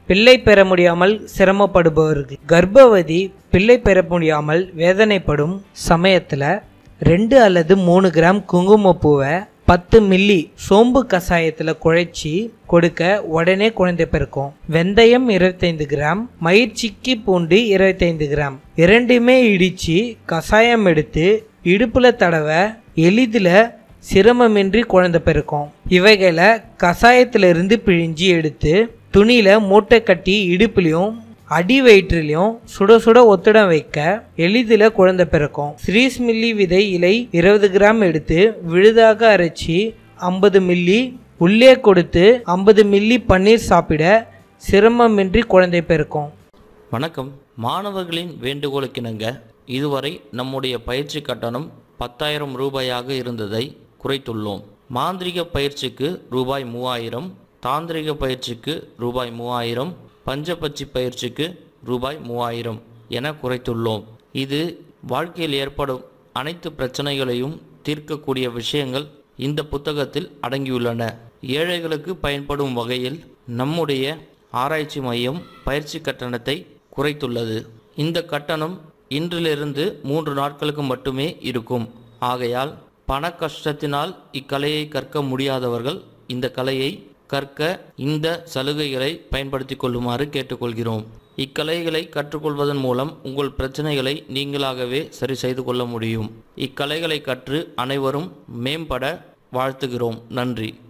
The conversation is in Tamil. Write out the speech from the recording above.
பிள்ளை பெற முடியாமல் சிரமப்படுபவர்கள் கர்ப்பவதி பிள்ளை பெற முடியாமல் வேதனைப்படும் சமயத்தில் ரெண்டு அல்லது மூணு கிராம் குங்குமப்பூவை பத்து மில்லி சோம்பு கஷாயத்தில் குழைச்சி கொடுக்க உடனே குழந்தை பிறக்கும் வெந்தயம் இருபத்தைந்து கிராம் மயிர்ச்சிக்கி பூண்டு இருபத்தைந்து கிராம் இரண்டுமே இடித்து கஷாயம் எடுத்து இடுப்பில் தடவ எளிதில் சிரமமின்றி குழந்தை பிறக்கும் இவைகளை கஷாயத்திலிருந்து பிழிஞ்சி எடுத்து துணியில் மூட்டை கட்டி இடுப்புலையும் அடி வயிற்றுலையும் சுட சுட ஒத்துடம் வைக்க எளிதில் குழந்தை பிறக்கும் ஸ்ரீஸ் மில்லி விதை இலை இருபது கிராம் எடுத்து விழுதாக அரைச்சி ஐம்பது மில்லி உள்ளே கொடுத்து ஐம்பது மில்லி பன்னீர் சாப்பிட சிரமமின்றி குழந்தை பிறக்கும் வணக்கம் மாணவர்களின் வேண்டுகோளுக்கிணங்க இதுவரை நம்முடைய பயிற்சி கட்டணம் பத்தாயிரம் ரூபாயாக இருந்ததை குறைத்துள்ளோம் மாந்திரிக பயிற்சிக்கு ரூபாய் மூவாயிரம் தாந்திரிக பயிற்சிக்கு ரூபாய் மூவாயிரம் பஞ்சபட்சி பயிற்சிக்கு ரூபாய் மூவாயிரம் என குறைத்துள்ளோம் இது வாழ்க்கையில் ஏற்படும் அனைத்து பிரச்சனைகளையும் தீர்க்கக்கூடிய விஷயங்கள் இந்த புத்தகத்தில் அடங்கியுள்ளன ஏழைகளுக்கு பயன்படும் வகையில் நம்முடைய ஆராய்ச்சி மையம் பயிற்சி கட்டணத்தை குறைத்துள்ளது இந்த கட்டணம் இன்றிலிருந்து மூன்று நாட்களுக்கு மட்டுமே இருக்கும் ஆகையால் பண கஷ்டத்தினால் இக்கலையை கற்க முடியாதவர்கள் இந்த கலையை கற்க இந்த சலுகைகளை பயன்படுத்திக் கொள்ளுமாறு கேட்டுக்கொள்கிறோம் இக்கலைகளை கற்றுக்கொள்வதன் மூலம் உங்கள் பிரச்சனைகளை நீங்களாகவே சரி செய்து கொள்ள முடியும் இக்கலைகளை கற்று அனைவரும் மேம்பட வாழ்த்துகிறோம் நன்றி